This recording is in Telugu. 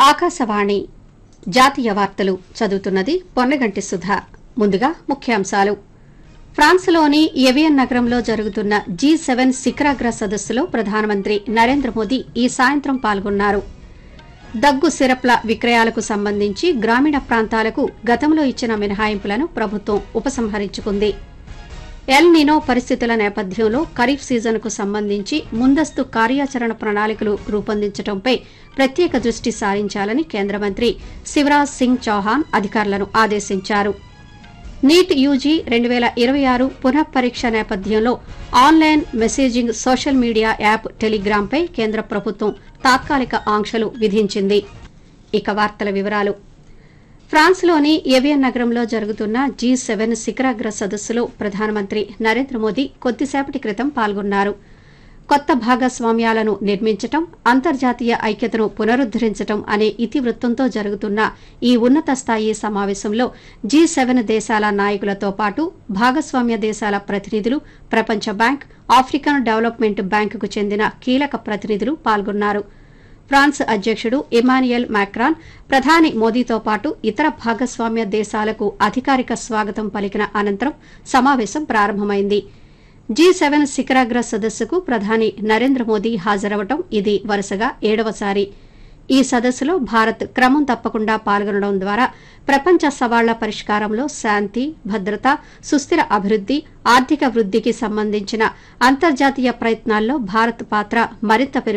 ఆకాశవాణి జాతీయ వార్తలు చదువుతున్నది పొన్నగంటి సుధ ముందుగా ముఖ్యాంశాలు ఫ్రాన్స్లోని ఎవియన్ నగరంలో జరుగుతున్న జీ సెవెన్ శిఖరాగ్ర సదస్సులో ప్రధానమంత్రి నరేంద్ర మోదీ ఈ సాయంత్రం పాల్గొన్నారు దగ్గు సిరప్ల విక్రయాలకు సంబంధించి గ్రామీణ ప్రాంతాలకు గతంలో ఇచ్చిన మినహాయింపులను ప్రభుత్వం ఉపసంహరించుకుంది ఎల్ నినో పరిస్థితుల నేపథ్యంలో ఖరీఫ్ సీజన్కు సంబంధించి ముందస్తు కార్యాచరణ ప్రణాళికలు రూపొందించడంపై ప్రత్యేక దృష్టి సారించాలని కేంద్ర మంత్రి శివరాజ్ సింగ్ చౌహాన్ అధికారులను ఆదేశించారు నీట్ యూజీ రెండు వేల ఇరవై ఆరు పునః పరీక్ష నేపథ్యంలో online messaging social media app టెలిగ్రామ్పై కేంద్ర ప్రభుత్వం తాత్కాలిక ఆంక్షలు విధించింది ఇక వార్తల వివరాలు ఫ్రాన్స్లోని ఎవియన్ నగరంలో జరుగుతున్న జీ సెవెన్ శిఖరాగ్ర సదస్సులో ప్రధానమంత్రి నరేంద్ర మోదీ కొద్దిసేపటి క్రితం పాల్గొన్నారు కొత్త భాగస్వామ్యాలను నిర్మించటం అంతర్జాతీయ ఐక్యతను పునరుద్దరించటం అనే ఇతివృత్తంతో జరుగుతున్న ఈ ఉన్నత స్థాయి సమావేశంలో జీ సెవెన్ దేశాల నాయకులతో పాటు భాగస్వామ్య దేశాల ప్రతినిధులు ప్రపంచ బ్యాంక్ ఆఫ్రికన్ డెవలప్మెంట్ బ్యాంకుకు చెందిన కీలక ప్రతినిధులు పాల్గొన్నారు ఫ్రాన్స్ అధ్యకుడు ఇమానియల్ మాక్రాన్ ప్రధాని మోదీతో పాటు ఇతర భాగస్వామ్య దేశాలకు అధికారిక స్వాగతం పలికిన అనంతరం సమావేశం ప్రారంభమైంది జీ సెవెన్ శిఖరాగ్ర సదస్సుకు ప్రధాని నరేంద్ర మోదీ హాజరవటం ఇది వరుసగా ఏడవసారి ఈ సదస్సులో భారత్ క్రమం తప్పకుండా పాల్గొనడం ద్వారా ప్రపంచ సవాళ్ల పరిష్కారంలో శాంతి భద్రత సుస్థిర అభివృద్ది ఆర్థిక వృద్దికి సంబంధించిన అంతర్జాతీయ ప్రయత్నాల్లో భారత్ పాత్ర మరింత పెరుగు